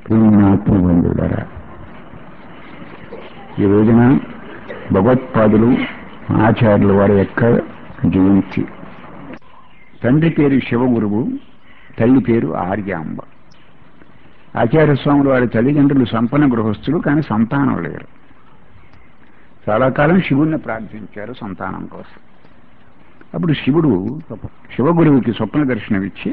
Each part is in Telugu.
ప్రేమాత్మబంధువులరా ఈ రోజున భగవత్పాదులు ఆచార్యుల వారి యొక్క జయంతి తండ్రి పేరు శివగురువు తల్లి పేరు ఆర్యాంబ ఆచార్య స్వాములు వారి తల్లిదండ్రులు సంపన్న గృహస్థులు కానీ సంతానం లేరు చాలా కాలం శివుణ్ణి ప్రార్థించారు సంతానం కోసం అప్పుడు శివుడు శివగురువుకి స్వప్న దర్శనమిచ్చి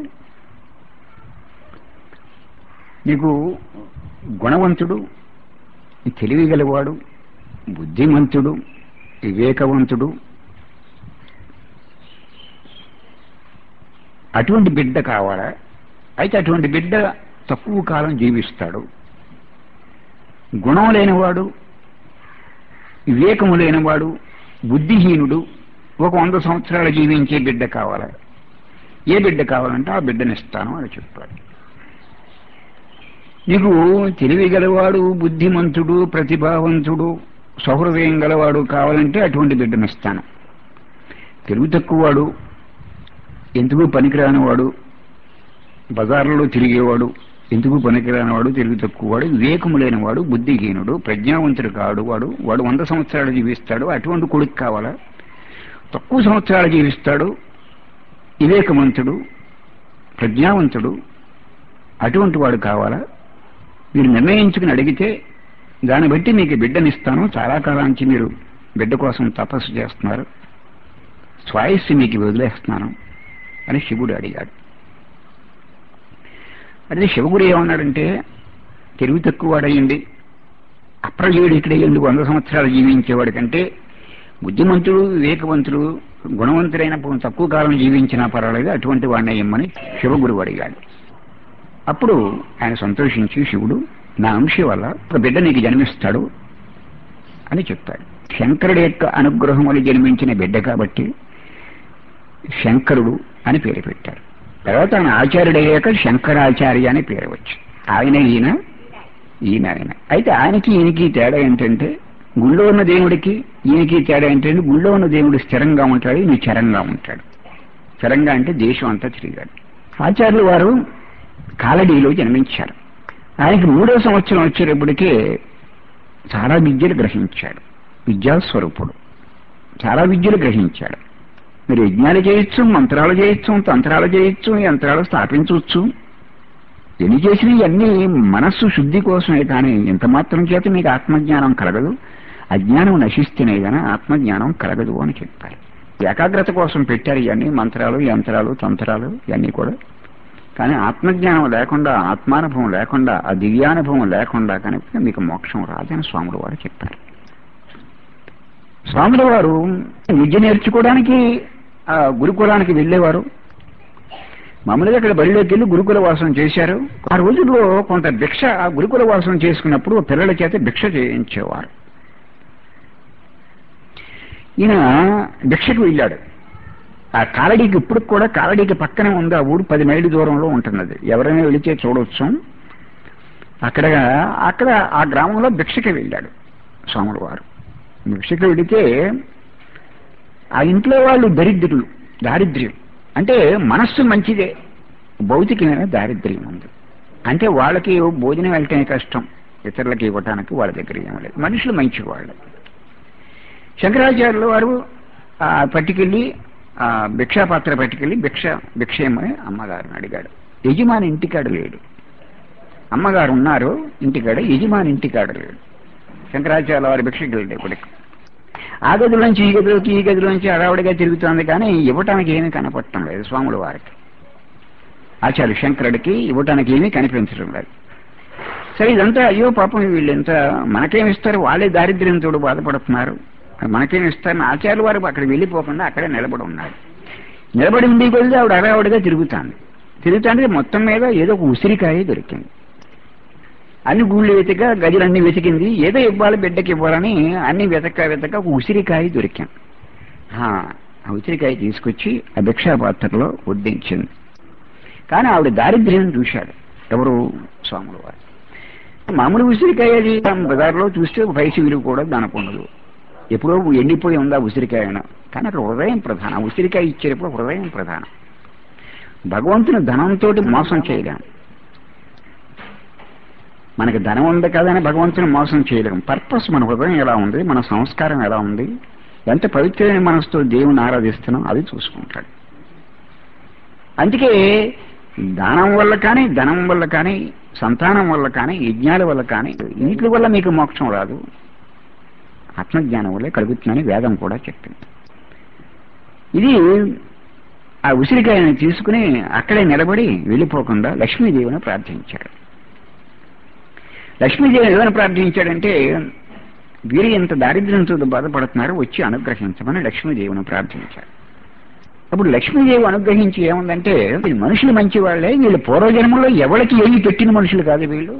నీకు గుణవంతుడు తెలివి గలవాడు బుద్ధిమంతుడు వివేకవంతుడు అటువంటి బిడ్డ కావాలా అయితే అటువంటి బిడ్డ తక్కువ కాలం జీవిస్తాడు గుణం లేనివాడు వివేకము లేనివాడు బుద్ధిహీనుడు ఒక వంద సంవత్సరాలు జీవించే బిడ్డ కావాలా ఏ బిడ్డ కావాలంటే ఆ బిడ్డనిస్తాను అని చెప్పాడు నీకు తెలివి గలవాడు బుద్ధిమంతుడు ప్రతిభావంతుడు సహృదయం గలవాడు కావాలంటే అటువంటి బిడ్డనిస్తాను తెలివి తక్కువవాడు ఎందుకు పనికిరానివాడు బజార్లలో తిరిగేవాడు ఎందుకు పనికిరానివాడు తెలివి తక్కువవాడు వివేకము లేనివాడు బుద్ధిహీనుడు ప్రజ్ఞావంతుడు కాడు వాడు వాడు వంద సంవత్సరాలు జీవిస్తాడు అటువంటి కొడుకు కావాలా తక్కువ సంవత్సరాలు జీవిస్తాడు వివేకవంతుడు ప్రజ్ఞావంతుడు అటువంటి వాడు కావాలా మీరు నిర్ణయించుకుని అడిగితే దాన్ని బట్టి మీకు బిడ్డనిస్తాను చాలా కాలానికి మీరు బిడ్డ కోసం తపస్సు చేస్తున్నారు స్వాయస్సు మీకు వదిలేస్తున్నాను అని శివుడు అడిగాడు అదే శివగురు ఏమన్నాడంటే తెలివి తక్కువ వాడయ్యండి అప్రజీవుడు ఇక్కడయ్యండి వంద సంవత్సరాలు జీవించేవాడి కంటే బుద్ధిమంతుడు వివేకవంతుడు గుణవంతుడైన తక్కువ కాలం జీవించినా పర్వాలేదు అటువంటి వాడిని అయ్యమ్మని శివగురువు అడిగాడు అప్పుడు ఆయన సంతోషించి శివుడు నా అంశ వల్ల ఒక బిడ్డ నీకు జన్మిస్తాడు అని చెప్పాడు శంకరుడి యొక్క అనుగ్రహం వల్ల జన్మించిన బిడ్డ కాబట్టి శంకరుడు అని పేరు పెట్టారు తర్వాత ఆయన ఆచార్యుడయ్యాక శంకరాచార్య అని పేరు వచ్చి ఆయన ఈయన ఈయన ఆయన అయితే ఆయనకి ఈయనకి తేడా ఏంటంటే గుళ్ళో ఉన్న దేవుడికి ఈయనకి తేడా ఏంటంటే గుళ్ళో ఉన్న దేవుడు స్థిరంగా ఉంటాడు ఈయన చరంగా ఉంటాడు చరంగా అంటే దేశం అంతా తిరిగాడు ఆచార్యులు వారు కాలడీలో జన్మించారు ఆయనకి మూడో సంవత్సరం వచ్చేటప్పటికే చాలా విద్యలు గ్రహించాడు విద్యాస్వరూపుడు చాలా విద్యలు గ్రహించాడు మీరు యజ్ఞాలు చేయొచ్చు మంత్రాలు చేయొచ్చు తంత్రాలు చేయొచ్చు యంత్రాలు స్థాపించవచ్చు ఎన్ని చేసినా ఇవన్నీ మనస్సు శుద్ధి కోసమే కానీ ఇంత మాత్రం చేత మీకు ఆత్మజ్ఞానం కలగదు అజ్ఞానం నశిస్తేనే కానీ ఆత్మజ్ఞానం కలగదు అని చెప్పారు ఏకాగ్రత కోసం పెట్టారు ఇవన్నీ మంత్రాలు యంత్రాలు తంత్రాలు ఇవన్నీ కూడా కానీ ఆత్మజ్ఞానం లేకుండా ఆత్మానుభవం లేకుండా ఆ దివ్యానుభవం లేకుండా కనుక మీకు మోక్షం రాదని స్వాములు వారు చెప్పారు స్వాముల వారు విద్య నేర్చుకోవడానికి ఆ గురుకులానికి వెళ్ళేవారు మామూలుగా ఇక్కడ బడిలోకి వెళ్ళి గురుకుల వాసం చేశారు ఆ రోజుల్లో కొంత భిక్ష ఆ గురుకుల వాసం చేసుకున్నప్పుడు పిల్లల చేత భిక్ష చేయించేవారు ఈయన భిక్షకు వెళ్ళాడు ఆ కాలడీకి ఇప్పుడు కూడా కాలడీకి పక్కనే ఉంది ఆ ఊరు పది మైళ్ళ దూరంలో ఉంటున్నది ఎవరైనా వెళితే చూడవచ్చు అక్కడ అక్కడ ఆ గ్రామంలో భిక్షకి వెళ్ళాడు స్వాములు వారు భిక్షకి వెళితే ఆ ఇంట్లో వాళ్ళు దరిద్రులు దారిద్ర్యం అంటే మనస్సు మంచిదే భౌతికమైన దారిద్ర్యం ఉంది అంటే వాళ్ళకి భోజనం వెళ్ళటమే కష్టం ఇతరులకి ఇవ్వటానికి వాళ్ళ దగ్గర ఏం లేదు మనుషులు మంచి వాళ్ళు శంకరాచార్యుల వారు పట్టుకెళ్ళి భిక్షాపాత్ర పట్టుకెళ్ళి భిక్ష భిక్షయమని అమ్మగారిని అడిగాడు యజమాని ఇంటికాడ లేడు అమ్మగారు ఉన్నారు ఇంటికాడ యజమాని ఇంటికాడ లేడు శంకరాచార్య వారి భిక్షకి వెళ్ళాడు ఇప్పటికి ఆ గదిలోంచి ఈ గదిలోకి ఈ గదిలోంచి అడావుడిగా తిరుగుతోంది కానీ ఇవ్వటానికి ఏమీ కనపడటం లేదు స్వాముల వారికి ఆచార్య శంకరుడికి ఇవ్వటానికి ఏమీ కనిపించడం లేదు సరే ఇదంతా అయ్యో పాపం వీళ్ళు ఎంత మనకేమిస్తారు వాళ్ళే దారిద్ర్యంతో బాధపడుతున్నారు మనకేమి ఇస్తారని ఆచార్యుల వారు అక్కడ వెళ్ళిపోకుండా అక్కడే నిలబడి ఉన్నాడు నిలబడి ఉండి కొద్ది ఆవిడ అడావుడిగా తిరుగుతాంది తిరుగుతాంటే మొత్తం మీద ఏదో ఒక ఉసిరికాయ దొరికింది అన్ని గూళ్ళు వెతక గదిలన్నీ వెతికింది ఏదో ఇవ్వాలి బిడ్డకి ఇవ్వాలని అన్ని వెతక వెతక ఒక ఉసిరికాయ దొరికింది ఆ ఉసిరికాయ తీసుకొచ్చి ఆ భిక్షాపాత్రలో వడ్డించింది కానీ ఆవిడ దారిద్ర్యం చూశాడు ఎవరు స్వాముల వారు మామూలు ఉసిరికాయ అది బజార్లో చూస్తే పైసి విలువ కూడా దానికి ఉండదు ఎప్పుడో ఎండిపోయి ఉందా ఉసిరికాయ కానీ అక్కడ హృదయం ప్రధానం ఉసిరికాయ ఇచ్చేటప్పుడు హృదయం ప్రధానం భగవంతుని ధనంతో మోసం చేయలేం మనకి ధనం ఉంది కదా అని భగవంతుని మోసం చేయలేము పర్పస్ మన హృదయం ఎలా ఉంది మన సంస్కారం ఎలా ఉంది ఎంత పవిత్రమైన మనసుతో దేవుని ఆరాధిస్తున్నాం అది చూసుకుంటాడు అందుకే దానం వల్ల కానీ ధనం వల్ల కానీ సంతానం వల్ల కానీ యజ్ఞాల వల్ల కానీ వీటి వల్ల మీకు మోక్షం రాదు ఆత్మజ్ఞానం వల్లే కలుగుతుందని వేదం కూడా చెప్పింది ఇది ఆ ఉసిరికాయని తీసుకుని అక్కడే నిలబడి వెళ్ళిపోకుండా లక్ష్మీదేవిని ప్రార్థించాడు లక్ష్మీదేవిని ఏమైనా ప్రార్థించాడంటే వీరు ఎంత దారిద్ర్యంతో బాధపడుతున్నారు వచ్చి అనుగ్రహించమని లక్ష్మీదేవిని ప్రార్థించాడు అప్పుడు లక్ష్మీదేవి అనుగ్రహించి ఏముందంటే వీళ్ళు మనుషులు మంచి వాళ్ళే వీళ్ళు పూర్వజన్మలో ఎవరికి ఏమి పెట్టిన మనుషులు కాదు వీళ్ళు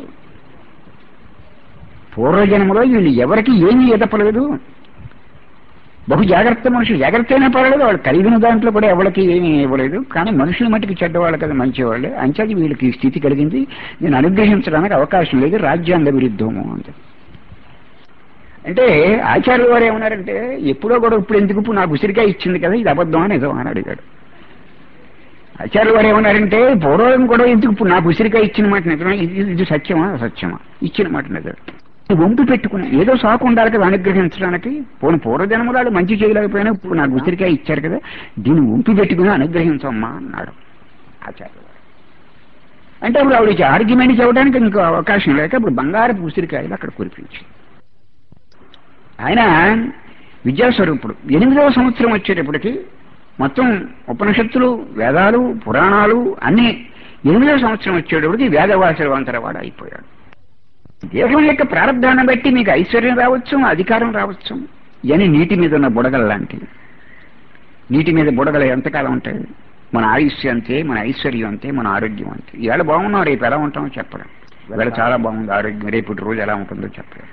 పూర్వజన్మలో వీళ్ళు ఎవరికి ఏమీ ఎదపలేదు బహు జాగ్రత్త మనుషులు జాగ్రత్త అయినా పర్వాలేదు వాళ్ళు కలిగిన దాంట్లో కూడా ఎవరికి ఏమీ ఇవ్వలేదు కానీ మనుషుల మట్టుకు చెడ్డవాళ్ళు కదా మంచివాళ్ళే అంచేది వీళ్ళకి ఈ స్థితి కలిగింది నేను అనుగ్రహించడానికి అవకాశం లేదు రాజ్యాంగ విరుద్ధము అంటే అంటే ఆచార్యుల వారు ఏమన్నారంటే ఎప్పుడో కూడా ఇప్పుడు ఎందుకు ఇప్పుడు నాకు ఉసిరికాయ ఇచ్చింది కదా ఇది అబద్ధం అని నిజం అని అడిగాడు ఆచార్యుల వారు ఏమన్నారంటే పూర్వం కూడా ఎందుకు ఇప్పుడు నాకు ఉసిరికాయ ఇచ్చిన మాట నిజమా ఇది ఇది సత్యమా అసత్యమా ఇచ్చిన మాట నిజం వంపు పెట్టుకుని ఏదో సాకు ఉండాలి కదా అనుగ్రహించడానికి పోను పూర్వజన్మలాలు మంచి చేయలేకపోయినా ఇప్పుడు నాకు ఉసిరికాయ ఇచ్చారు కదా దీన్ని వంపి పెట్టుకుని అనుగ్రహించమ్మా అన్నాడు ఆచార్యులు వారు. అంటే అప్పుడు ఆవిడకి ఆర్గ్యుమెంట్ చేయడానికి ఇంకో అవకాశం లేక ఇప్పుడు బంగారపు ఉసిరికాయలు అక్కడ కురిపించి ఆయన విద్యాస్వరూపుడు ఎనిమిదవ సంవత్సరం వచ్చేటప్పటికి మొత్తం ఉపనిషత్తులు వేదాలు పురాణాలు అన్ని ఎనిమిదవ సంవత్సరం వచ్చేటప్పటికి వేదవాసరవంతరవాడు అయిపోయాడు దేహం యొక్క ప్రారంధాన్ని బట్టి మీకు ఐశ్వర్యం రావచ్చు అధికారం రావచ్చు అని నీటి మీద ఉన్న బుడగలు లాంటివి నీటి మీద బుడగలు ఎంతకాలం ఉంటాయి మన ఆయుష్ అంతే మన ఐశ్వర్యం అంతే మన ఆరోగ్యం అంతే ఇవాళ బాగున్నాం రేపు ఎలా ఉంటామో చెప్పలేం ఇవాళ చాలా బాగుంది ఆరోగ్యం రేపు రోజు ఎలా ఉంటుందో చెప్పలేం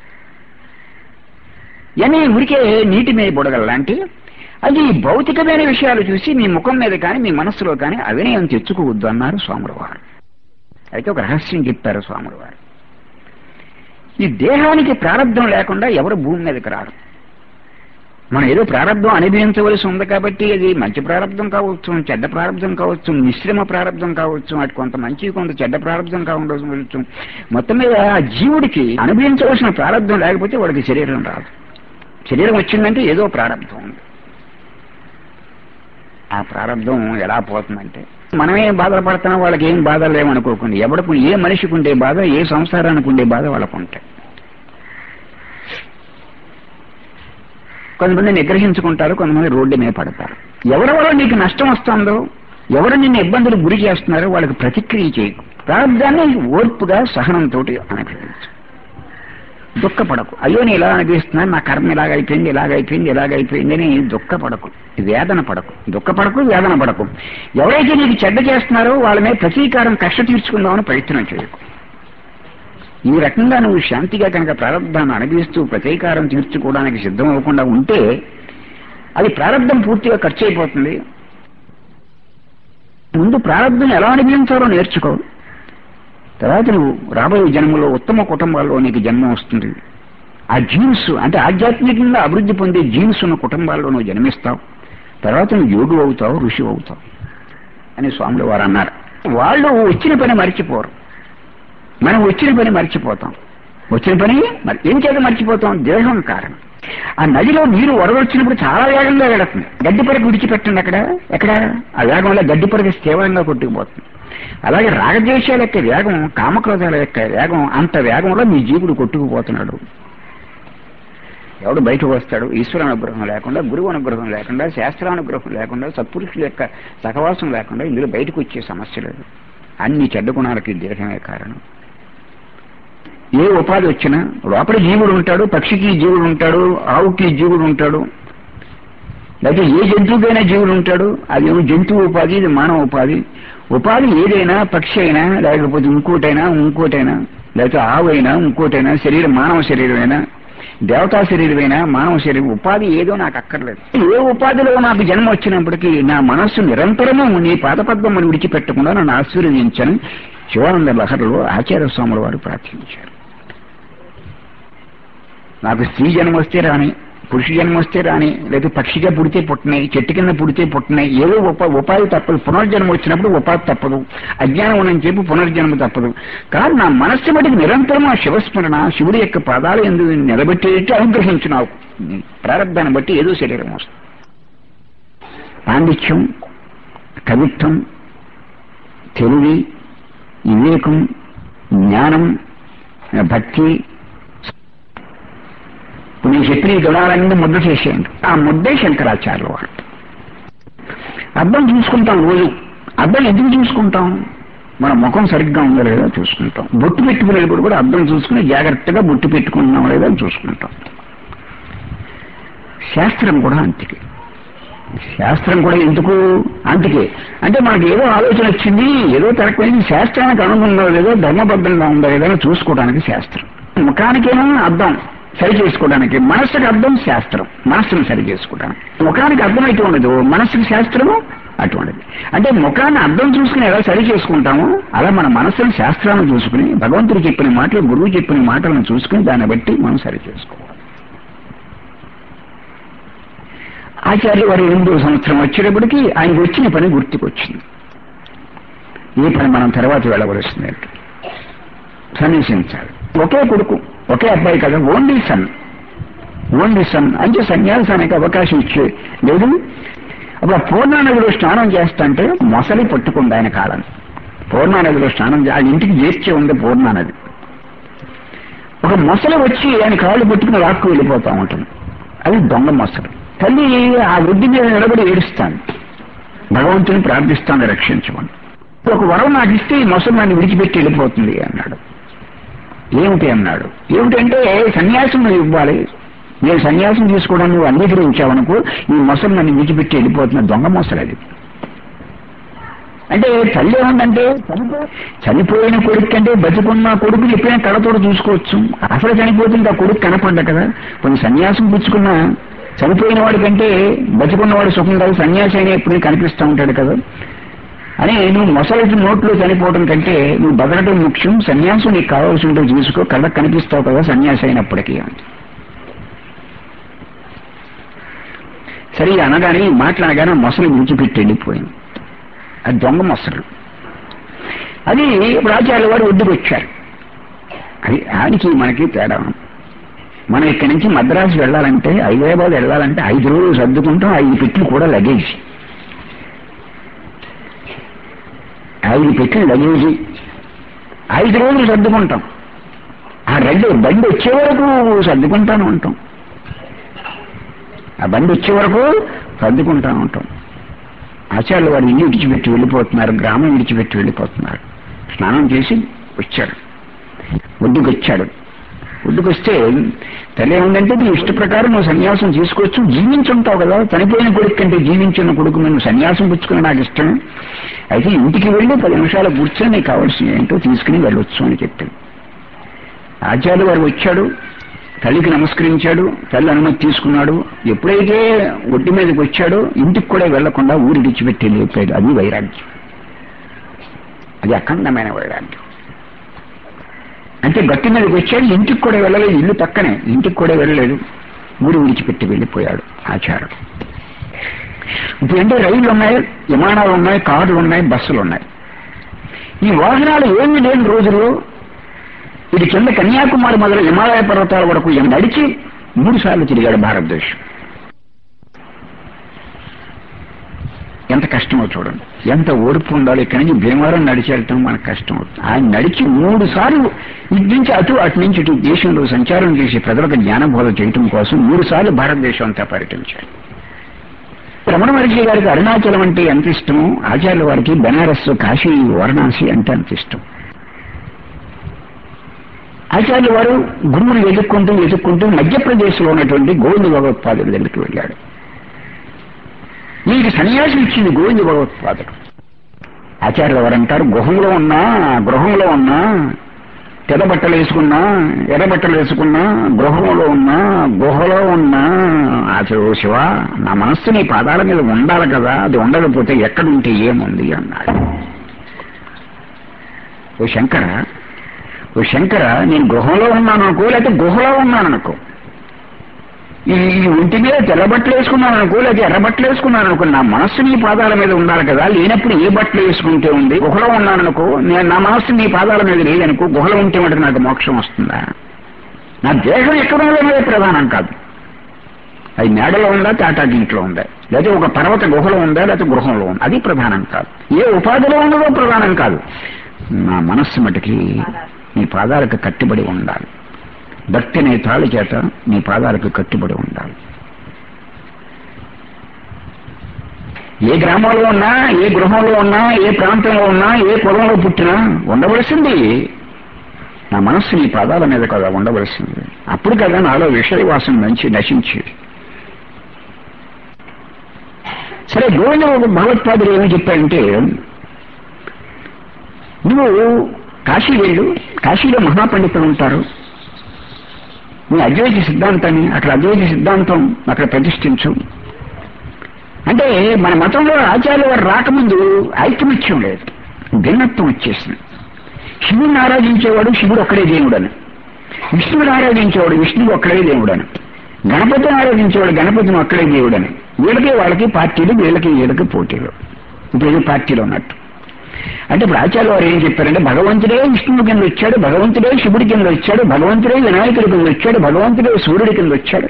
అని ఊరికే నీటి మీద బుడగలు లాంటి అది భౌతికమైన విషయాలు చూసి మీ ముఖం మీద కానీ మీ మనస్సులో కానీ అవినయం తెచ్చుకోవద్దు అన్నారు స్వాముల వారు అయితే ఒక రహస్యం చెప్పారు స్వాముల వారు ఈ దేహానికి ప్రారంధం లేకుండా ఎవరు భూమి మీదకి రారు మనం ఏదో ప్రారంధం అనుభవించవలసి ఉంది కాబట్టి అది మంచి ప్రారంధం కావచ్చు చెడ్డ ప్రారంధం కావచ్చు మిశ్రమ ప్రారంధం కావచ్చు అటు కొంత మంచి కొంత చెడ్డ ప్రారంధం కావచ్చు మొత్తం మీద ఆ జీవుడికి అనుభవించవలసిన ప్రారంధం లేకపోతే వాడికి శరీరం రాదు శరీరం వచ్చిందంటే ఏదో ప్రారంధం ఉంది ఆ ప్రారంధం ఎలా పోతుందంటే మనమే బాధలు పడుతున్నాం వాళ్ళకి ఏం బాధలు లేవనుకోకుండా ఎవరికి ఏ మనిషికి ఉండే బాధ ఏ సంసారానికి ఉండే బాధ వాళ్ళకు ఉంటాయి కొంతమంది నిగ్రహించుకుంటారు కొంతమంది రోడ్డు మీద పడతారు ఎవరి వల్ల నీకు నష్టం వస్తుందో ఎవరు నిన్ను ఇబ్బందులు గురి చేస్తున్నారో వాళ్ళకి ప్రతిక్రియ చేయకు ప్రారంధాన్ని ఓర్పుగా సహనంతో అనుగ్రహించు దుఃఖపడకు అయ్యో నేను ఇలా అనిపిస్తున్నాను నా కర్మ ఇలాగైపోయింది ఇలాగైపోయింది ఇలాగైపోయింది అని దుఃఖపడకు వేదన పడకు దుఃఖపడకు వేదన పడకు ఎవరైతే నీకు చెడ్డ చేస్తున్నారో వాళ్ళ మీద ప్రతీకారం కష్ట తీర్చుకుందామని ప్రయత్నం చేయకు ఈ రకంగా నువ్వు శాంతిగా కనుక ప్రారంభాన్ని అనుభవిస్తూ ప్రతీకారం తీర్చుకోవడానికి సిద్ధం అవ్వకుండా ఉంటే అది ప్రారంభం పూర్తిగా ఖర్చు అయిపోతుంది ముందు ప్రారంభం ఎలా అనుభవించాలో నేర్చుకో తర్వాత నువ్వు రాబోయే జన్మలో ఉత్తమ కుటుంబాల్లో నీకు జన్మ వస్తుంది ఆ జీన్స్ అంటే ఆధ్యాత్మికంగా అభివృద్ధి పొందే జీన్స్ ఉన్న కుటుంబాల్లో నువ్వు జన్మిస్తావు తర్వాత నువ్వు యోగు అవుతావు ఋషి అవుతావు అని స్వాములు వారు అన్నారు వాళ్ళు వచ్చిన పని మర్చిపోరు మనం వచ్చిన పని మర్చిపోతాం వచ్చిన పని మరి ఏం చేత మర్చిపోతాం దేహం కారణం ఆ నదిలో నీరు వరదొచ్చినప్పుడు చాలా వేగంగా వెళుతుంది గడ్డి పరకు విడిచిపెట్టండి అక్కడ ఎక్కడ ఆ వేగంలో గడ్డి పరకు తీవ్రంగా కొట్టుకుపోతుంది అలాగే రాగద్వేషాల యొక్క వేగం కామక్రోధాల యొక్క వేగం అంత వేగంలో మీ జీవుడు కొట్టుకుపోతున్నాడు ఎవడు బయటకు వస్తాడు ఈశ్వర అనుగ్రహం లేకుండా గురువు అనుగ్రహం లేకుండా శాస్త్రానుగ్రహం లేకుండా సత్పురుషుల యొక్క సహవాసం లేకుండా ఇందులో బయటకు వచ్చే సమస్య లేదు అన్ని చెడ్డ గుణాలకి దేహమే కారణం ఏ ఉపాధి వచ్చినా లోపల జీవుడు ఉంటాడు పక్షికి జీవుడు ఉంటాడు ఆవుకి జీవుడు ఉంటాడు లేకపోతే ఏ జంతువుకైనా జీవుడు ఉంటాడు అది ఏమో జంతువు ఉపాధి ఇది మానవ ఉపాధి ఉపాధి ఏదైనా పక్షి అయినా లేకపోతే ఇంకోటైనా ఇంకోటైనా లేకపోతే ఆవు అయినా ఇంకోటైనా శరీరం మానవ శరీరమైనా దేవతా శరీరమైనా మానవ శరీరం ఉపాధి ఏదో నాకు అక్కర్లేదు ఏ ఉపాధిలో నాకు జన్మ వచ్చినప్పటికీ నా మనస్సు నిరంతరము నీ పాదపద్మని విడిచిపెట్టకుండా నన్ను ఆశీర్వదించని శివానంద లహరిలో ఆచార్య స్వాముల వారు ప్రార్థించారు నాకు స్త్రీ జన్మ వస్తే రాని పురుష జన్మ వస్తే రాని లేదా పక్షిగా పుడితే పుట్టినాయి చెట్టు కింద పుడితే పుట్టినాయి ఏదో ఉప ఉపాధి తప్పదు పునర్జన్మ వచ్చినప్పుడు ఉపాధి తప్పదు అజ్ఞానం ఉన్నని చెప్పి పునర్జన్మ తప్పదు కానీ నా మనస్సు మటుకు నిరంతరం ఆ శివస్మరణ శివుడి యొక్క పాదాలు ఎందుకు నిలబెట్టేట్టు అనుగ్రహించు నాకు ప్రారంభాన్ని బట్టి ఏదో శరీరం వస్తుంది పాండిత్యం కవిత్వం తెలివి వివేకం జ్ఞానం భక్తి ఇప్పుడు నేను చెప్పిన ఈ గుణాలన్నీ ముద్ద చేసేయండి ఆ ముద్దే శంకరాచార్యుల వారు అర్థం చూసుకుంటాం రోజు అర్థం ఎందుకు చూసుకుంటాం మన ముఖం సరిగ్గా ఉందో లేదో చూసుకుంటాం బొట్టు పెట్టుకునేటప్పుడు కూడా అర్థం చూసుకుని జాగ్రత్తగా బొట్టు పెట్టుకుంటున్నాం లేదో చూసుకుంటాం శాస్త్రం కూడా అంతికే శాస్త్రం కూడా ఎందుకు అందుకే అంటే మనకి ఏదో ఆలోచన వచ్చింది ఏదో తరకపోయింది శాస్త్రానికి అనుగుణంగా లేదో ధర్మబద్ధంగా ఉందో లేదో అని చూసుకోవడానికి శాస్త్రం ముఖానికేమో అర్థం సరి చేసుకోవడానికి మనస్సుకి అర్థం శాస్త్రం మనస్సును సరి చేసుకోవడానికి ముఖానికి అర్థం అయితే ఉండదు మనస్సుకి శాస్త్రము అటువంటిది అంటే ముఖాన్ని అర్థం చూసుకుని ఎలా సరి చేసుకుంటామో అలా మన మనస్సును శాస్త్రాలను చూసుకుని భగవంతుడు చెప్పిన మాటలు గురువు చెప్పిన మాటలను చూసుకుని దాన్ని బట్టి మనం సరి చేసుకోవాలి ఆచార్య వారు ఎనిమిదో సంవత్సరం వచ్చేటప్పటికి ఆయనకు వచ్చిన పని గుర్తుకొచ్చింది ఈ పని మనం తర్వాత వెళ్ళవలసింది అంటే సన్యాసించాలి ఒకే కొడుకు ఒకే అబ్బాయి కదా ఓన్లీ సన్ ఓన్లీ సన్ అంటే సన్యాసానికి అవకాశం ఇచ్చే లేదు అప్పుడు ఆ పూర్ణానదిలో స్నానం చేస్తంటే మొసలి పట్టుకుంది ఆయన కాలం పూర్ణానదిలో స్నానం చే- ఆయన ఇంటికి చేర్చే ఉంది పూర్ణానది ఒక మొసలి వచ్చి ఆయన కాళ్ళు పట్టుకుని లాక్కు వెళ్ళిపోతా ఉంటుంది అది దొంగ మొసలి తల్లి ఆ వృద్ధి మీద నిలబడి ఏడుస్తాను భగవంతుని ప్రార్థిస్తాను రక్షించమని ఒక వరం నాకు ఇస్తే ఈ మొసలి నన్ను విడిచిపెట్టి వెళ్ళిపోతుంది అన్నాడు ఏమిటి అన్నాడు ఏమిటంటే సన్యాసం నువ్వు ఇవ్వాలి నేను సన్యాసం తీసుకోవడం నువ్వు అంగీకరించావనుకో ఈ మొసలు నన్ను విడిచిపెట్టి వెళ్ళిపోతున్న దొంగ మొసలు అది అంటే తల్లి ఏముందంటే చనిపో- చనిపోయిన కొడుకు కంటే బతుకున్న కొడుకు చెప్పిన కళతోడు చూసుకోవచ్చు అసలు చనిపోతుంది ఆ కొడుకు కనపడ్డ కదా కొన్ని సన్యాసం పుచ్చుకున్న చనిపోయిన వాడి కంటే బతుకున్నవాడు సుఖం కాదు సన్యాసి అయినా ఎప్పుడు కనిపిస్తూ ఉంటాడు కదా అని నువ్వు మొసలి నోట్లో చనిపోవడం కంటే నువ్వు బతకడం ముఖ్యం సన్యాసం నీకు కావాల్సి ఉంటే చూసుకో కళ్ళకు కనిపిస్తావు కదా సన్యాసి అయినప్పటికీ అని సరే ఇది అనగానే ఈ మాటలు అనగానే మొసలు విడిచిపెట్టి వెళ్ళిపోయింది అది దొంగ మొసలు అది ఇప్పుడు ఆచార్యుల వారు ఒడ్డుకు వచ్చారు అది ఆయనకి మనకి తేడా ఉంది. మనం ఇక్కడి నుంచి మద్రాసు వెళ్ళాలంటే హైదరాబాద్ వెళ్ళాలంటే ఐదు రోజులు సర్దుకుంటాం ఐదు పెట్లు కూడా లగేజ్ ఐదు పెట్లు లగేజ్ ఐదు రోజులు సర్దుకుంటాం ఆ రెండు బండి వచ్చే వరకు సర్దుకుంటాను ఉంటాం ఆ బండి వచ్చే వరకు సర్దుకుంటాను ఉంటాం ఆచార్యులు వారు ఇల్లు విడిచిపెట్టి వెళ్ళిపోతున్నారు గ్రామం విడిచిపెట్టి వెళ్ళిపోతున్నారు స్నానం చేసి వచ్చాడు ఒడ్డుకు వచ్చాడు ఒడ్డుకు వస్తే తల్లి ఏముందంటే నీ ఇష్ట ప్రకారం నువ్వు సన్యాసం తీసుకోవచ్చు జీవించుంటావు కదా చనిపోయిన కొడుకు కంటే జీవించిన కొడుకు నువ్వు సన్యాసం పుచ్చుకుని నాకు ఇష్టం అయితే ఇంటికి వెళ్ళి పది నిమిషాలు కూర్చొని నీకు కావాల్సిన ఏంటో తీసుకుని వెళ్ళొచ్చు అని చెప్పింది ఆచార్యులు వారు వచ్చాడు తల్లికి నమస్కరించాడు తల్లి అనుమతి తీసుకున్నాడు ఎప్పుడైతే ఒడ్డు మీదకి వచ్చాడో ఇంటికి కూడా వెళ్లకుండా ఊరు విడిచిపెట్టి వెళ్ళిపోయాడు అది వైరాగ్యం అది అఖండమైన వైరాగ్యం అంటే గట్టి మీదకి వచ్చాడు ఇంటికి కూడా వెళ్ళలేదు ఇల్లు పక్కనే ఇంటికి కూడా వెళ్ళలేదు ఊరు విడిచిపెట్టి వెళ్ళిపోయాడు ఆచారం ఇప్పుడు అంటే రైళ్లు ఉన్నాయి విమానాలు ఉన్నాయి కార్లు ఉన్నాయి బస్సులు ఉన్నాయి ఈ వాహనాలు ఏమీ లేని రోజుల్లో ఇది కింద కన్యాకుమారి మొదలు హిమాలయ పర్వతాల వరకు ఈయన నడిచి మూడు సార్లు తిరిగాడు భారతదేశం ఎంత కష్టమో చూడండి ఎంత ఓర్పు ఉండాలి ఇక్కడి నుంచి భీమవరం నడిచి వెళ్ళటం మనకు కష్టం అవుతుంది ఆయన నడిచి మూడు సార్లు ఇటు నుంచి అటు అటు నుంచి ఇటు దేశంలో సంచారం చేసి ప్రజలకు జ్ఞానబోధ చేయటం కోసం మూడు సార్లు భారతదేశం అంతా పర్యటించాడు రమణ మహర్షి గారికి అరుణాచలం అంటే ఎంత ఇష్టమో ఆచార్యుల వారికి బెనారస్ కాశీ వారణాసి అంటే అంత ఇష్టం ఆచార్యుల వారు గురువుని వెతుక్కుంటూ వెతుక్కుంటూ మధ్యప్రదేశ్లో ఉన్నటువంటి గోవింద భగవత్పాదుల దగ్గరికి వెళ్ళాడు నీకు సన్యాసం ఇచ్చింది గోవింద భగవత్పాదుడు ఆచార్యుల వారు అంటారు గుహంలో ఉన్నా గృహంలో ఉన్నా తెల్ల బట్టలు వేసుకున్నా ఎర్ర బట్టలు వేసుకున్నా గృహంలో ఉన్నా గుహలో ఉన్నా అసలు శివ నా మనస్సు నీ పాదాల మీద ఉండాలి కదా అది ఉండకపోతే ఎక్కడుంటే ఏముంది అన్నాడు ఓ శంకర ఓ శంకర నేను గృహంలో ఉన్నాను అనుకో లేకపోతే గుహలో ఉన్నాను అనుకో ఈ ఈ ఒంటి మీద తెల్ల బట్టలు వేసుకున్నాను అనుకో లేదా ఎర్ర బట్టలు వేసుకున్నాను అనుకో నా మనస్సు నీ పాదాల మీద ఉండాలి కదా లేనప్పుడు ఏ బట్టలు వేసుకుంటే ఉంది గుహలో ఉన్నాను అనుకో నేను నా మనస్సు నీ పాదాల మీద లేదనుకో గుహలో ఉంటే మటుకు నాకు మోక్షం వస్తుందా నా దేహం ఎక్కడ ఉన్నది ప్రధానం కాదు అది మేడలో ఉందా తాటాకి ఇంట్లో ఉందా లేదా ఒక పర్వత గుహలో ఉందా లేకపోతే గృహంలో ఉందా అది ప్రధానం కాదు ఏ ఉపాధిలో ఉన్నదో ప్రధానం కాదు నా మనస్సు మటుకి నీ పాదాలకు కట్టుబడి ఉండాలి భక్తి అనే తాళి చేత నీ పాదాలకు కట్టుబడి ఉండాలి ఏ గ్రామంలో ఉన్నా ఏ గృహంలో ఉన్నా ఏ ప్రాంతంలో ఉన్నా ఏ కులంలో పుట్టినా ఉండవలసింది నా మనస్సు నీ పాదాల మీద కదా ఉండవలసింది అప్పుడు కదా నాలో విషయవాసం మంచి నశించేది సరే గోవింద భగవత్పాదులు ఏమి చెప్పారంటే నువ్వు కాశీ వెళ్ళు కాశీలో మహాపండితులు ఉంటారు నీ అద్వైత సిద్ధాంతాన్ని అక్కడ అద్వైత సిద్ధాంతం అక్కడ ప్రతిష్ఠించు అంటే మన మతంలో ఆచార్య వారు రాకముందు ఐకమత్యం లేదు భిన్నత్వం వచ్చేసింది శివుడిని ఆరాధించేవాడు శివుడు ఒక్కడే దేవుడని విష్ణువుని ఆరాధించేవాడు విష్ణువు ఒక్కడే దేవుడని గణపతిని ఆరాధించేవాడు గణపతిని ఒక్కడే దేవుడని వీళ్ళకి వాళ్ళకి పార్టీలు వీళ్ళకి వీళ్ళకి పోటీలు ఇప్పుడు ఏదో పార్టీలు ఉన్నట్టు అంటే ఇప్పుడు ఆచార్య వారు ఏం చెప్పారంటే భగవంతుడే విష్ణువు కింద వచ్చాడు భగవంతుడే శివుడి కింద వచ్చాడు భగవంతుడే వినాయకుడి కింద వచ్చాడు భగవంతుడే సూర్యుడి కింద వచ్చాడు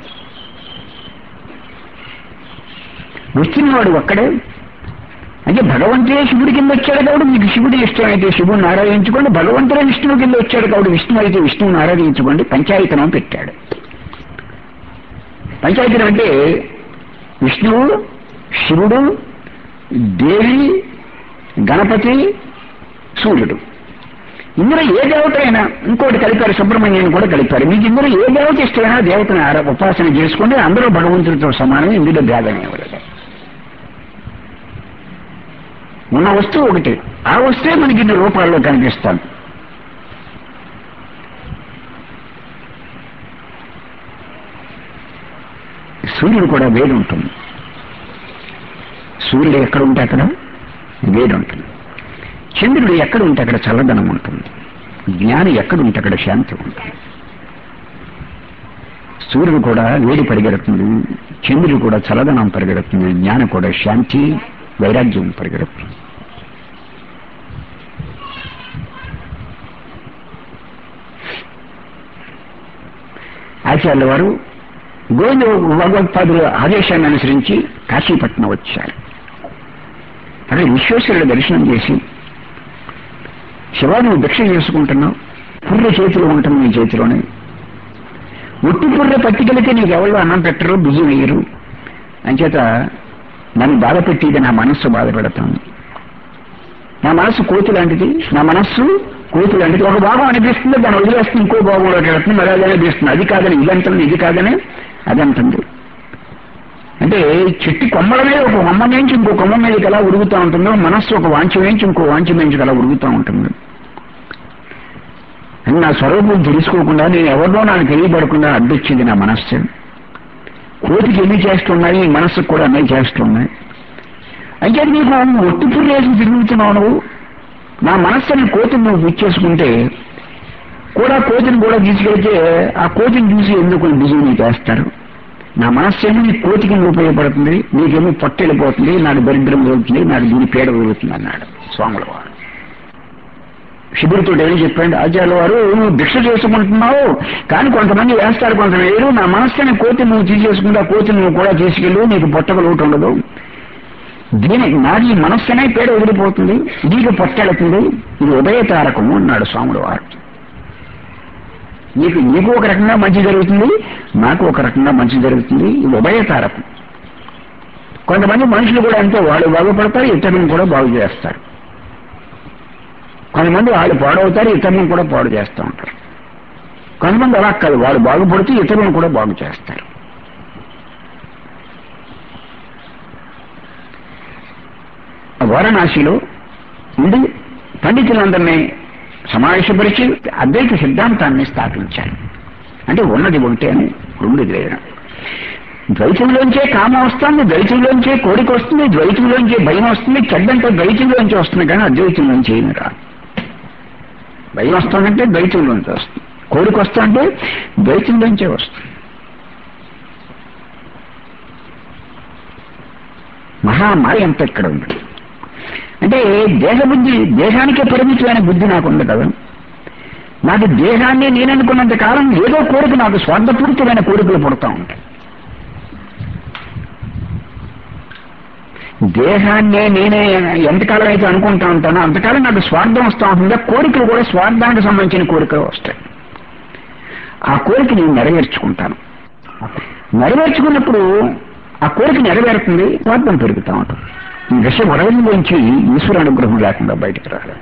వచ్చినవాడు ఒక్కడే అంటే భగవంతుడే శివుడి కింద వచ్చాడు కాబట్టి మీకు శివుడి ఇష్టం అయితే శివుడిని ఆరాధించుకోండి భగవంతుడే విష్ణువు కింద వచ్చాడు కాబట్టి విష్ణువు అయితే విష్ణువుని ఆరాధించుకోండి పంచాయతనం పెట్టాడు పంచాయతనం అంటే విష్ణువు శివుడు దేవి గణపతి సూర్యుడు ఇందులో ఏ దేవత అయినా ఇంకోటి కలిపారు సుబ్రహ్మణ్యం కూడా కలిపారు మీకు ఇందులో ఏ దేవత ఇష్టమైనా దేవతను ఆరా ఉపాసన చేసుకోండి అందరూ భగవంతుడితో సమానం ఇందులో భేదం ఎవరు ఉన్న వస్తువు ఒకటి ఆ వస్తువే మనకి ఇన్ని రూపాల్లో కనిపిస్తాను సూర్యుడు కూడా వేడి ఉంటుంది సూర్యుడు ఎక్కడ ఉంటే అక్కడ వేడి ఉంటుంది చంద్రుడు ఎక్కడ ఉంటే అక్కడ చల్లదనం ఉంటుంది జ్ఞాని ఎక్కడ ఉంటే అక్కడ శాంతి ఉంటుంది సూర్యుడు కూడా వేడి పరిగెడుతుంది చంద్రుడు కూడా చల్లదనం పరిగెడుతుంది జ్ఞానం కూడా శాంతి వైరాగ్యం పరిగెడుతుంది ఆచార్యుల వారు గోవింద భగవత్పాదుల ఆదేశాన్ని అనుసరించి కాశీపట్నం వచ్చారు అక్కడ విశ్వేశ్వరుడు దర్శనం చేసి శివా నువ్వు భిక్ష చేసుకుంటున్నావు పుర్రె చేతిలో ఉంటుంది నీ చేతిలోనే ఒట్టి పుర్రె పట్టుకెళితే నీకు ఎవరు అన్నం పెట్టరు బిజీ వేయరు అంచేత నన్ను బాధ పెట్టేది నా మనస్సు బాధ పెడతాను నా మనస్సు కోతి లాంటిది నా మనస్సు కోతి లాంటిది ఒక భాగం అనిపిస్తుంది దాన్ని వదిలేస్తుంది ఇంకో భాగంలోకి వెళ్తుంది మరి అదే అనిపిస్తుంది అది కాదని ఇది అంటుంది ఇది కాదని అది అంటుంది అంటే చెట్టు కొమ్మల మీద ఒక కొమ్మ నుంచి ఇంకో కొమ్మ మీదకి ఎలా ఉరుగుతూ ఉంటుందో మనస్సు ఒక వాంఛ నుంచి ఇంకో వాంఛ నుంచి ఎలా ఉరుగుతూ ఉంటుంది అని నా స్వరూపం తెలుసుకోకుండా నేను ఎవరినో నాకు తెలియబడకుండా అడ్డొచ్చింది నా మనస్సు కోతికి ఎన్ని చేస్తున్నాయి ఈ మనస్సుకు కూడా అన్నీ చేస్తున్నాయి అంటే నీకు ఒట్టి పుర్రేసి తిరుగుతున్నావు నువ్వు నా మనస్సుని కోతిని నువ్వు ఇచ్చేసుకుంటే కూడా కోతిని కూడా తీసుకెళ్తే ఆ కోతిని చూసి ఎందుకు బిజీని చేస్తారు నా మనస్సేమో నీ కోతికి ఉపయోగపడుతుంది నీకేమో పొట్టెళ్ళిపోతుంది నాకు దరిద్రం దొరుకుతుంది నాకు దీని పీడ దొరుకుతుంది అన్నాడు స్వాముల వారు శిబిరితో ఏం చెప్పండి ఆచార్యుల వారు నువ్వు భిక్ష చేసుకుంటున్నావు కానీ కొంతమంది వేస్తారు కొంతమంది వేరు నా మనస్సుని కోతి నువ్వు తీసేసుకుంటే ఆ కోతి నువ్వు కూడా తీసుకెళ్ళు నీకు పొట్టక లోటు ఉండదు దీనికి నాది ఈ మనస్సునే పేడ వదిలిపోతుంది నీకు పొట్టెడుతుంది ఇది ఉదయతారకము అన్నాడు స్వాముల వారు నీకు నీకు ఒక రకంగా మంచి జరుగుతుంది నాకు ఒక రకంగా మంచి జరుగుతుంది ఇది ఉభయతారకం కొంతమంది మనుషులు కూడా అంతే వాళ్ళు బాగుపడతారు ఇతరులను కూడా బాగు చేస్తారు కొంతమంది వాళ్ళు పాడవుతారు ఇతరులను కూడా పాడు చేస్తూ ఉంటారు కొంతమంది అలా కాదు వాళ్ళు బాగుపడుతూ ఇతరులను కూడా బాగు చేస్తారు వారణాసిలో ఉండి పండితులందరినీ సమావేశపరిచి అద్వైత సిద్ధాంతాన్ని స్థాపించారు అంటే ఉన్నది ఉంటే అని రెండుది లేదు ద్వైతంలోంచే కామం వస్తుంది ద్వైతంలోంచే కోరిక వస్తుంది ద్వైతంలోంచే భయం వస్తుంది చెడ్డంతా ద్వైతంలోంచి వస్తుంది కానీ అద్వైతంలోంచి ఏమి రాదు భయం వస్తుందంటే ద్వైతంలోంచి వస్తుంది కోరిక వస్తుందంటే ద్వైతంలోంచే వస్తుంది మహా మాయ ఎంత ఇక్కడ ఉంది అంటే దేహ బుద్ధి దేహానికే పరిమితమైన బుద్ధి నాకు ఉంది కదా నాకు దేహాన్ని నేననుకున్నంత కాలం ఏదో కోరిక నాకు స్వార్థపూరితమైన కోరికలు పుడతా ఉంటాయి దేహాన్నే నేనే ఎంతకాలం అయితే అనుకుంటా ఉంటానో అంతకాలం నాకు స్వార్థం వస్తూ ఉంటుందా కోరికలు కూడా స్వార్థానికి సంబంధించిన కోరికలు వస్తాయి ఆ కోరిక నేను నెరవేర్చుకుంటాను నెరవేర్చుకున్నప్పుడు ఆ కోరిక నెరవేరుతుంది స్వార్థం పెరుగుతూ ఉంటుంది ఈ విషయం వరవలిలోంచి ఈశ్వర అనుగ్రహం లేకుండా బయటకు రాదు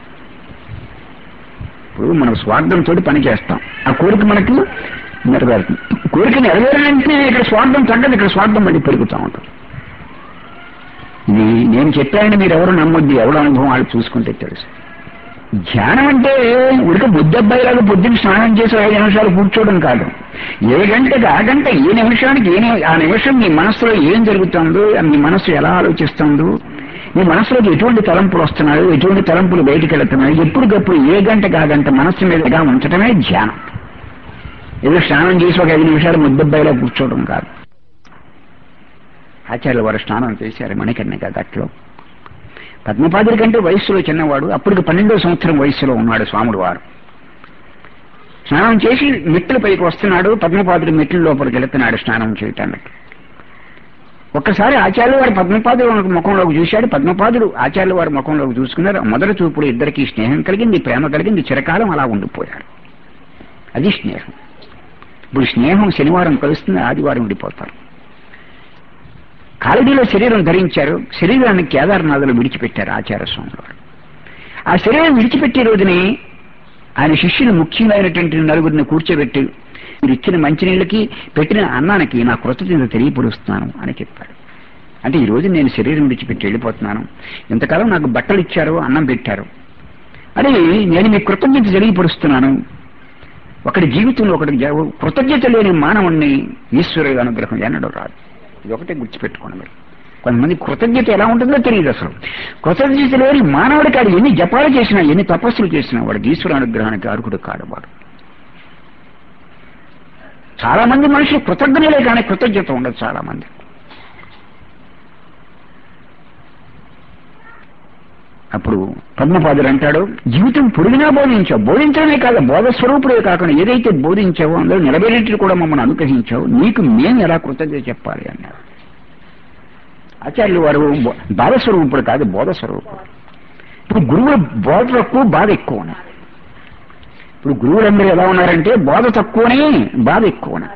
ఇప్పుడు మనం స్వార్థంతో పని చేస్తాం ఆ కోరిక మనకి నెరవేరుతుంది కోరిక నెరవేరాలంటే ఇక్కడ స్వార్థం తగ్గదు ఇక్కడ స్వార్థం మళ్ళీ పెరుగుతూ ఉంటుంది ఇది నేను చెప్పానని మీరు ఎవరు నమ్మొద్దు ఎవరు అనుభవం వాళ్ళు చూసుకుంటే తెలుసు ధ్యానం అంటే ఉడక బుద్ధబ్బాయిలాగా పొద్దున్న స్నానం చేసి ఐదు నిమిషాలు కూర్చోవడం కాదు ఏ గంటకి ఆ గంట ఏ నిమిషానికి ఏ ని- ఆ నిమిషం నీ మనసులో ఏం జరుగుతుందో నీ మనసు ఎలా ఆలోచిస్తుందో నీ మనసులోకి ఎటువంటి తలంపులు వస్తున్నాయో ఎటువంటి తలంపులు బయటికి వెళుతున్నాయో ఎప్పటికప్పుడు ఏ గంటకి ఆ గంట మనస్సు మీదగా ఉంచడమే ధ్యానం ఏదో స్నానం చేసి ఒక ఐదు నిమిషాలు ముద్దబ్బాయిలా కూర్చోవడం కాదు ఆచార్యుల వారు స్నానం చేశారు మణికర్ణిక గట్లో పద్మపాదుడి కంటే వయస్సులో చిన్నవాడు అప్పటికి పన్నెండో సంవత్సరం వయస్సులో ఉన్నాడు స్వాముడు వారు స్నానం చేసి మెట్లు పైకి వస్తున్నాడు పద్మపాదుడి మెట్ల లోపలికి వెళుతున్నాడు స్నానం చేయటానికి ఒక్కసారి ఆచార్యుల వారి పద్మపాదుడు ముఖంలోకి చూశాడు పద్మపాదుడు ఆచార్యుల వారి ముఖంలోకి చూసుకున్నారు మొదటి చూపుడు ఇద్దరికి స్నేహం కలిగింది ప్రేమ కలిగింది చిరకాలం అలా ఉండిపోయారు అది స్నేహం ఇప్పుడు స్నేహం శనివారం కలుస్తుంది ఆదివారం ఉండిపోతారు కాలడీలో శరీరం ధరించారు శరీరాన్ని కేదార్నాథులు విడిచిపెట్టారు ఆచార్య స్వామి వారు ఆ శరీరం విడిచిపెట్టే రోజుని ఆయన శిష్యులు ముఖ్యమైనటువంటి నలుగురిని కూర్చోబెట్టి మీరు ఇచ్చిన మంచినీళ్ళకి పెట్టిన అన్నానికి నా కృతజ్ఞత తెలియపరుస్తున్నాను అని చెప్పాడు అంటే ఈ రోజు నేను శరీరం విడిచిపెట్టి వెళ్ళిపోతున్నాను ఇంతకాలం నాకు బట్టలు ఇచ్చారు అన్నం పెట్టారు అని నేను మీ కృతజ్ఞత తెలియపరుస్తున్నాను ఒకటి జీవితంలో ఒకటి జ- కృతజ్ఞత లేని మానవుణ్ణి ఈశ్వరుడు అనుగ్రహం ఎన్నడూ రాదు ఇది ఒకటే గుర్తుపెట్టుకోండి మీరు కొంతమంది కృతజ్ఞత ఎలా ఉంటుందో తెలియదు అసలు కృతజ్ఞత లేని మానవుడికి అది ఎన్ని జపాలు చేసినా ఎన్ని తపస్సులు చేసినా వాడికి ఈశ్వర అనుగ్రహానికి అర్హుడు కాడు వాడు చాలా మంది మనుషులు కృతజ్ఞలే కానీ కృతజ్ఞత ఉండదు చాలా మంది అప్పుడు పద్మపాదుడు అంటాడు జీవితం పొడిగినా బోధించావు బోధించడమే కాదు బోధ స్వరూపుడే కాకుండా ఏదైతే బోధించావో అందులో నిలబెట్టి కూడా మమ్మల్ని అనుగ్రహించావు నీకు మేము ఎలా కృతజ్ఞత చెప్పాలి అన్నారు ఆచార్యులు వారు బో- బాధ స్వరూపుడు కాదు బోధ స్వరూపుడు ఇప్పుడు గురువులు బోధ తక్కువ బాధ ఎక్కువ ఇప్పుడు గురువులందరూ ఎలా ఉన్నారంటే బోధ తక్కువనే బాధ ఎక్కువనే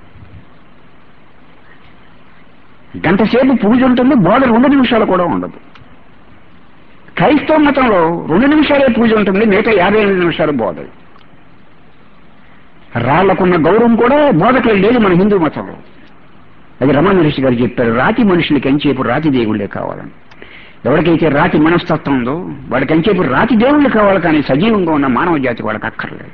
గంట సేపు పూజ ఉంటుంది బోధ రెండు నిమిషాలు కూడా ఉండదు క్రైస్తవ మతంలో రెండు నిమిషాలే పూజ ఉంటుంది మిగతా యాభై ఎనిమిది నిమిషాలు బోధ రాళ్లకున్న గౌరవం కూడా బోధకులు లేదు మన హిందూ మతంలో అది రమణ మహర్షి గారు చెప్పారు రాతి మనుషులకి ఎంచేపు రాతి దేవుళ్ళే కావాలని ఎవరికైతే రాతి మనస్తత్వం ఉందో వాడికి ఎంచేపు రాతి దేవుళ్ళు కావాలి కానీ సజీవంగా ఉన్న మానవ జాతి వాళ్ళకి అక్కర్లేదు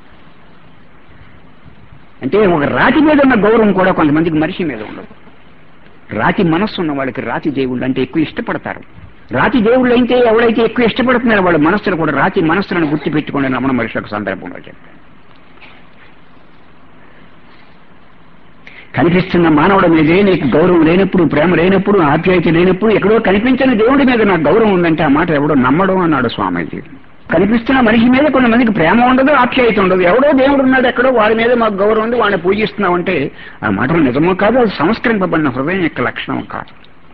అంటే ఒక రాతి మీద ఉన్న గౌరవం కూడా కొంతమందికి మనిషి మీద ఉండదు రాతి మనస్సు ఉన్న వాళ్ళకి రాతి దేవుళ్ళు అంటే ఎక్కువ ఇష్టపడతారు రాతి దేవుళ్ళు అయితే ఎవరైతే ఎక్కువ ఇష్టపడుతున్నారో వాళ్ళ మనస్సును కూడా రాతి మనస్సులను గుర్తు పెట్టుకోండి రమణ మహర్షి ఒక సందర్భంలో చెప్పారు కనిపిస్తున్న మానవుడి మీదే నీకు గౌరవం లేనప్పుడు ప్రేమ లేనప్పుడు ఆప్యాయత లేనప్పుడు ఎక్కడో కనిపించని దేవుడి మీద నాకు గౌరవం ఉందంటే ఆ మాట ఎవడో నమ్మడం అన్నాడు స్వామీజీ కనిపిస్తున్న మనిషి మీద కొంతమందికి ప్రేమ ఉండదు ఆప్యాయత ఉండదు ఎవడో దేవుడు ఉన్నాడు ఎక్కడో వాడి మీద మాకు గౌరవం ఉంది వాడిని పూజిస్తున్నామంటే ఆ మాటలు నిజమో కాదు అది సంస్కరింపబడిన హృదయం యొక్క లక్షణం కాదు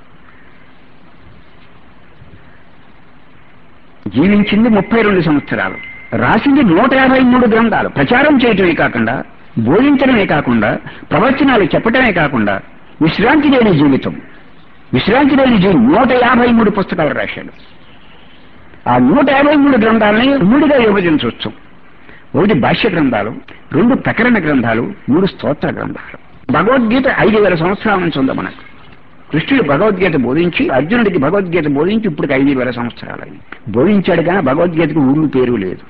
జీవించింది ముప్పై రెండు సంవత్సరాలు రాసింది నూట యాభై మూడు గ్రంథాలు ప్రచారం చేయటమే కాకుండా బోధించడమే కాకుండా ప్రవచనాలు చెప్పటమే కాకుండా విశ్రాంతి లేని జీవితం విశ్రాంతి లేని జీవి నూట యాభై మూడు పుస్తకాలు రాశాడు ఆ నూట యాభై మూడు గ్రంథాలని మూడుగా విభజించవచ్చు ఒకటి భాష్య గ్రంథాలు రెండు ప్రకరణ గ్రంథాలు మూడు స్తోత్ర గ్రంథాలు భగవద్గీత ఐదు వేల సంవత్సరాల నుంచి ఉంది మనకు కృష్ణుడు భగవద్గీత బోధించి అర్జునుడికి భగవద్గీత బోధించి ఇప్పుడు ఐదు వేల సంవత్సరాలు బోధించాడు కానీ భగవద్గీతకు ఊళ్ళు పేరు లేదు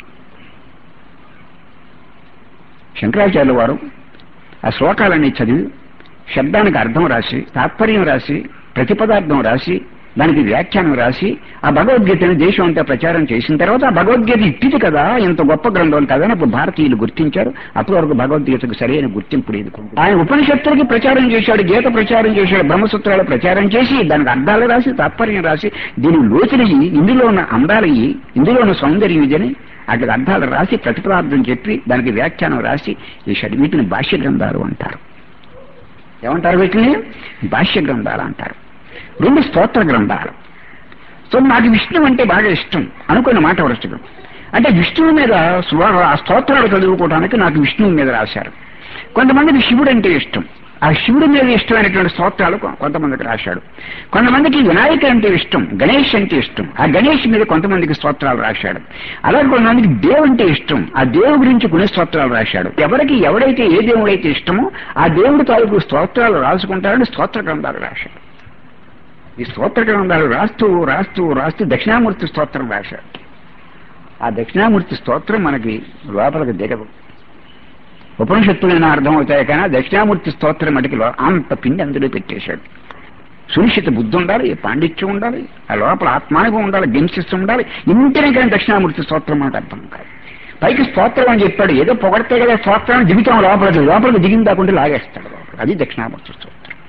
శంకరాచార్యుల వారు ఆ శ్లోకాలన్నీ చదివి శబ్దానికి అర్థం రాసి తాత్పర్యం రాసి ప్రతిపదార్థం రాసి దానికి వ్యాఖ్యానం రాసి ఆ భగవద్గీతని దేశం అంతా ప్రచారం చేసిన తర్వాత ఆ భగవద్గీత ఇట్టిది కదా ఇంత గొప్ప గ్రంథం కదా అని అప్పుడు భారతీయులు గుర్తించారు అప్పటి వరకు భగవద్గీతకు సరైన గుర్తింపు లేదు ఆయన ఉపనిషత్తులకి ప్రచారం చేశాడు గీత ప్రచారం చేశాడు బ్రహ్మసూత్రాలు ప్రచారం చేసి దానికి అర్థాలు రాసి తాత్పర్యం రాసి దీని లోతులయ్యి ఇందులో ఉన్న అందాలయ్యి ఇందులో ఉన్న సౌందర్యం ఇదని అట్లా అర్థాలు రాసి ప్రతిపదార్థం చెప్పి దానికి వ్యాఖ్యానం రాసి ఈ షడ్ వీటిని భాష్య గ్రంథాలు అంటారు ఏమంటారు వీటిని భాష్య గ్రంథాలు అంటారు రెండు స్తోత్ర గ్రంథాలు సో నాకు విష్ణువు అంటే బాగా ఇష్టం అనుకున్న మాట వరుసగా అంటే విష్ణువు మీద స్వ- ఆ స్తోత్రాలు చదువుకోవడానికి నాకు విష్ణువు మీద రాశారు కొంతమందికి శివుడు అంటే ఇష్టం ఆ శివుడి మీద ఇష్టమైనటువంటి స్తోత్రాలు కొ- కొంతమందికి రాశాడు కొంతమందికి వినాయక అంటే ఇష్టం గణేష్ అంటే ఇష్టం ఆ గణేష్ మీద కొంతమందికి స్తోత్రాలు రాశాడు అలాగే కొంతమందికి దేవు అంటే ఇష్టం ఆ దేవుడి గురించి కొన్ని స్తోత్రాలు రాశాడు ఎవరికి ఎవడైతే ఏ దేవుడైతే ఇష్టమో ఆ దేవుడి తాలూకు స్తోత్రాలు రాసుకుంటారని స్తోత్ర గ్రంథాలు రాశాడు ఈ స్తోత్ర గ్రంథాలు రాస్తూ రాస్తూ రాస్తూ దక్షిణామూర్తి స్తోత్రం రాశాడు ఆ దక్షిణామూర్తి స్తోత్రం మనకి లోపలికి దిగదు ఉపనిషత్తులైనా అర్థమవుతాయి కానీ ఆ దక్షిణామూర్తి స్తోత్రం మటుకి లో- అంత పిండి అందులో పెట్టేశాడు సునిశ్చిత బుద్ధి ఉండాలి పాండిత్యం ఉండాలి ఆ లోపల ఆత్మానుభవం ఉండాలి గింసిస్తూ ఉండాలి ఇంటినే కానీ దక్షిణామూర్తి స్తోత్రం మాట అర్థం కాదు పైకి స్తోత్రం అని చెప్పాడు ఏదో పొగడితే కదా స్తోత్రం దిగుతాం లోపలికి లోపలికి దిగిన దాకుంటే లాగేస్తాడు లోపలికి. అది దక్షిణామూర్తి స్తోత్రం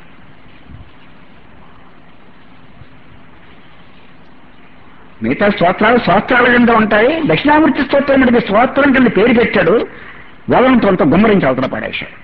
మిగతా స్తోత్రాలు స్తోత్రాల కింద ఉంటాయి దక్షిణామూర్తి స్తోత్రం మనకి స్తోత్రం కింద పేరు పెట్టాడు వేదంతో అంత గుమ్మరించి అవతల పడేశాడు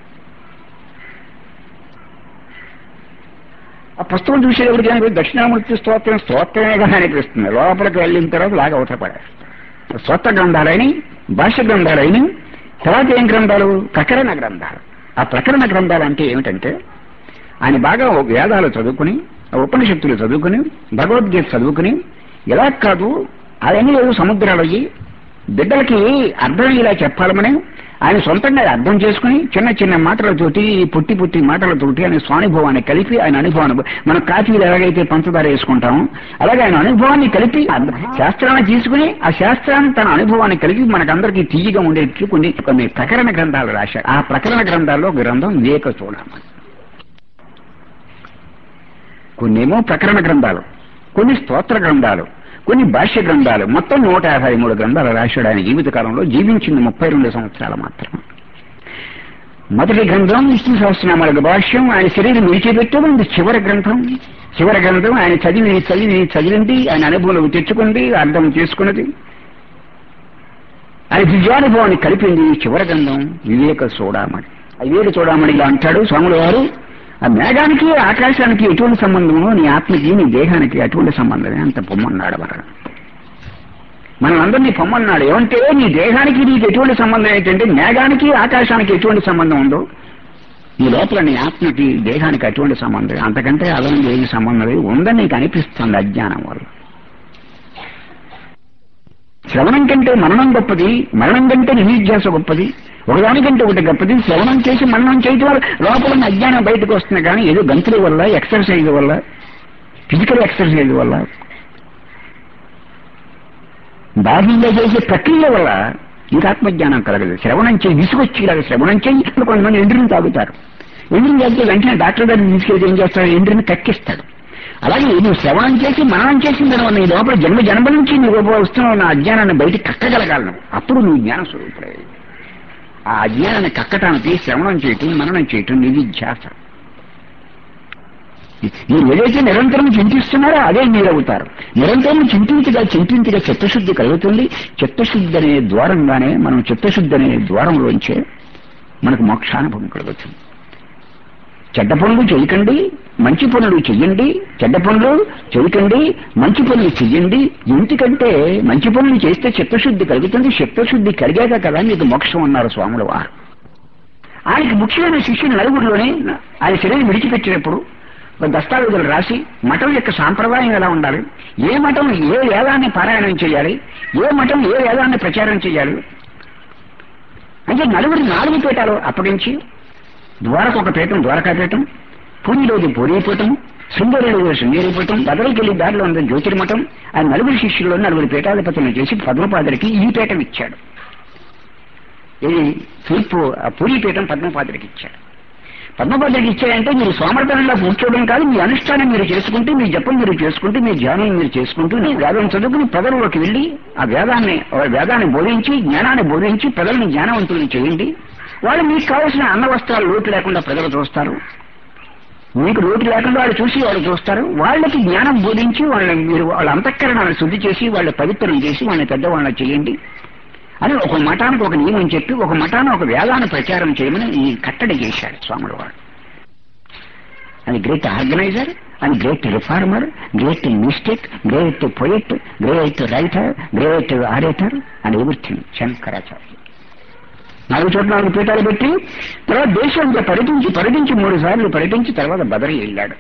ఆ పుస్తకం చూసేటప్పటికి ఏమో దక్షిణామూర్తి స్తోత్రం స్తోత్రమేగా అనిపిస్తుంది లోపలికి వెళ్ళిన తర్వాత లాగా అవతల పడేస్తాడు స్తోత్ర గ్రంథాలని భాష గ్రంథాలని తర్వాత ఏం గ్రంథాలు ప్రకరణ గ్రంథాలు ఆ ప్రకరణ గ్రంథాలు అంటే ఏమిటంటే ఆయన బాగా వేదాలు చదువుకుని ఆ ఉపనిషత్తులు చదువుకుని భగవద్గీత చదువుకుని ఎలా కాదు అవన్నీ లేదు సముద్రాలు అయ్యి బిడ్డలకి అర్థం ఇలా చెప్పాలమని ఆయన సొంతంగా అర్థం చేసుకుని చిన్న చిన్న మాటలతోటి పుట్టి పుట్టి మాటలతోటి ఆయన స్వానుభవాన్ని కలిపి ఆయన అనుభవాన్ని మనం కాఫీలు ఎలాగైతే పంచదార వేసుకుంటామో అలాగే ఆయన అనుభవాన్ని కలిపి అర్థ- శాస్త్రాన్ని తీసుకుని ఆ శాస్త్రాన్ని తన అనుభవాన్ని కలిపి మనకందరికీ తీయగా ఉండేట్లు కొన్ని కొన్ని ప్రకరణ గ్రంథాలు రాశారు ఆ ప్రకరణ గ్రంథాల్లో ఒక గ్రంథం వివేక చూడమని కొన్నేమో ప్రకరణ గ్రంథాలు కొన్ని స్తోత్ర గ్రంథాలు కొన్ని భాష్య గ్రంథాలు మొత్తం నూట యాభై మూడు గ్రంథాలు రాశాడు ఆయన జీవితకాలంలో జీవించింది ముప్పై రెండు సంవత్సరాలు మాత్రమే మొదటి గ్రంథం విష్ణు సహస్రనామాలకు భాష్యం ఆయన శరీరం విడిచిపెట్టడం ఇది చివరి గ్రంథం చివరి గ్రంథం ఆయన చదివి చదివి చదివింది ఆయన అనుభవంలోకి తెచ్చుకుంది అర్థం చేసుకున్నది ఆయన దివ్యానుభవాన్ని కలిపింది చివరి గ్రంథం వివేక చూడమని వివేక చూడమని ఇలా అంటాడు స్వాముల వారు ఆ మేఘానికి ఆకాశానికి ఎటువంటి సంబంధమో నీ ఆత్మకి నీ దేహానికి అటువంటి సంబంధమే అంత పొమ్మన్నాడు మన మనం అందరినీ పొమ్మన్నాడు ఏమంటే నీ దేహానికి నీకు ఎటువంటి సంబంధం ఏంటంటే మేఘానికి ఆకాశానికి ఎటువంటి సంబంధం ఉందో నీ లోపల నీ ఆత్మకి దేహానికి అటువంటి సంబంధం అంతకంటే అదనంగా ఏమి సంబంధం లేదు ఉందని నీకు అనిపిస్తుంది అజ్ఞానం వల్ల శ్రవణం కంటే మరణం గొప్పది మరణం కంటే నిధిధ్యాస గొప్పది ఒకదానికంటే ఒకటి గొప్పది శ్రవణం చేసి మరణం చేయటం వల్ల లోపల ఉన్న అజ్ఞానం బయటకు వస్తుంది కానీ ఏదో గంతుల వల్ల ఎక్సర్సైజ్ వల్ల ఫిజికల్ ఎక్సర్సైజ్ వల్ల బాహ్యంగా చేసే ప్రక్రియ వల్ల ఇంకా ఆత్మజ్ఞానం కలగదు శ్రవణం చేయి విసుగొచ్చేలాగా శ్రవణం చేయి ఇప్పుడు కొంతమంది ఎండ్రిని తాగుతారు ఎండ్రిని తాగితే వెంటనే డాక్టర్ గారిని తీసుకెళ్తే ఏం చేస్తాడు ఎండ్రిని కక్కిస్తాడు అలాగే నువ్వు శ్రవణం చేసి మననం చేసిన తర్వాత నీ లోపల జన్మ జన్మ నుంచి నువ్వు వస్తున్న ఉన్న అజ్ఞానాన్ని బయట కక్కగలగాలను అప్పుడు నువ్వు జ్ఞాన స్వరూపుడే ఆ అజ్ఞానాన్ని కక్కటానికి శ్రవణం చేయటం మననం చేయటం నీది ధ్యాస మీరు ఏదైతే నిరంతరం చింతిస్తున్నారో అదే మీరవుతారు నిరంతరం చింతించగా చింతించగా చిత్తశుద్ధి కలుగుతుంది చిత్తశుద్ధి అనే ద్వారంగానే మనం చిత్తశుద్ధి అనే ద్వారంలోంచే మనకు మోక్షానుభవం కలుగుతుంది చెడ్డ పనులు చేయకండి మంచి పనులు చెయ్యండి చెడ్డ పనులు చేయకండి మంచి పనులు చెయ్యండి ఎందుకంటే మంచి పనులు చేస్తే చిత్తశుద్ధి కలుగుతుంది చిత్తశుద్ధి కలిగాక కదా మీకు మోక్షం అన్నారు స్వాముల వారు ఆయనకి ముఖ్యమైన శిష్యులు నలుగురిలోనే ఆయన శరీరం విడిచిపెట్టినప్పుడు ఒక దస్తావేజులు రాసి మఠం యొక్క సాంప్రదాయం ఎలా ఉండాలి ఏ మఠం ఏ వేదాన్ని పారాయణం చేయాలి ఏ మఠం ఏ వేదాన్ని ప్రచారం చేయాలి అంటే నలుగురి నాలుగు పీఠాలు అప్పగించి ద్వారకు ఒక పీఠం ద్వారకాపీఠం పూరిలోది పూరీపీఠం శృంగేరిలో శృంగేరిపీఠం బదలకెళ్లి దారిలో ఉన్న జ్యోతిర్మఠం ఆ నలుగురు శిష్యుల్లో నలుగురు పీఠాధిపతులను చేసి పద్మపాదుడికి ఈ పీఠం ఇచ్చాడు ఇది తూర్పు ఆ పూరీపీఠం పద్మపాదుడికి ఇచ్చాడు పద్మపత్రిక ఇచ్చాయంటే మీరు సోమర్థనంలో కూర్చోవడం కాదు మీ అనుష్ఠానం మీరు చేసుకుంటూ మీ జపం మీరు చేసుకుంటూ మీ ధ్యానం మీరు చేసుకుంటూ మీ వేదం చదువుకుని ప్రజల్లోకి వెళ్ళి ఆ వేదాన్ని ఆ వేదాన్ని బోధించి జ్ఞానాన్ని బోధించి ప్రజల్ని జ్ఞానవంతులను చేయండి వాళ్ళు మీకు కావాల్సిన అన్న వస్త్రాలు లోటు లేకుండా ప్రజలు చూస్తారు మీకు లోటు లేకుండా వాళ్ళు చూసి వాళ్ళు చూస్తారు వాళ్ళకి జ్ఞానం బోధించి వాళ్ళని మీరు వాళ్ళ అంతఃకరణాలను శుద్ధి చేసి వాళ్ళ పవిత్రం చేసి వాళ్ళని పెద్దవాళ్ళని చేయండి అని ఒక మఠానికి ఒక నియమం చెప్పి ఒక మఠాన్ని ఒక వేదాన్ని ప్రచారం చేయమని ఈ కట్టడి చేశాడు స్వాముల వాడు అని great organiser and great reformer great mystic great poet great writer great orator and everything Shankaracharya నాలుగు చోట్ల నాలుగు పీఠాలు పెట్టి తర్వాత దేశంలో పర్యటించి పర్యటించి మూడు సార్లు పర్యటించి తర్వాత బదరి వెళ్ళాడు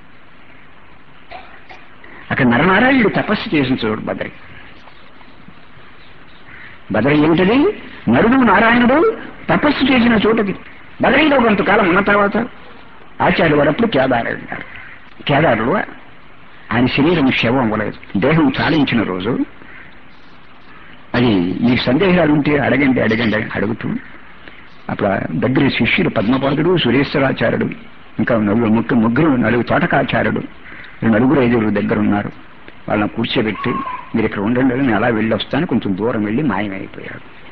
అక్కడ నరనారాయణుడు తపస్సు చేసిన చూడు బదరి బదరి ఏమిటది నరుడు నారాయణుడు తపస్సు చేసిన చోటది బదరీలో కొంతకాలం ఉన్న తర్వాత ఆచార్య వారప్పుడు కేదారు వెళ్ళారు కేదారుడు ఆయన శరీరం శవం అవ్వలేదు దేహం చాలించిన రోజు అది ఈ సందేహాలు ఉంటే అడగండి అడగండి అని అడుగుతూ అప్పుడు ఆ దగ్గర శిష్యులు పద్మపాదుడు సురేశ్వరాచార్యుడు ఇంకా నలుగురు ముగ్గురు ముగ్గురు నలుగురు తోటకాచార్యుడు ఈ నలుగురు ఐదుగురు దగ్గర ఉన్నారు వాళ్ళని కూర్చోబెట్టి మీరు ఇక్కడ ఉండండి నేను అలా వెళ్ళి వస్తాను కొంచెం దూరం వెళ్ళి మాయమైపోయాడు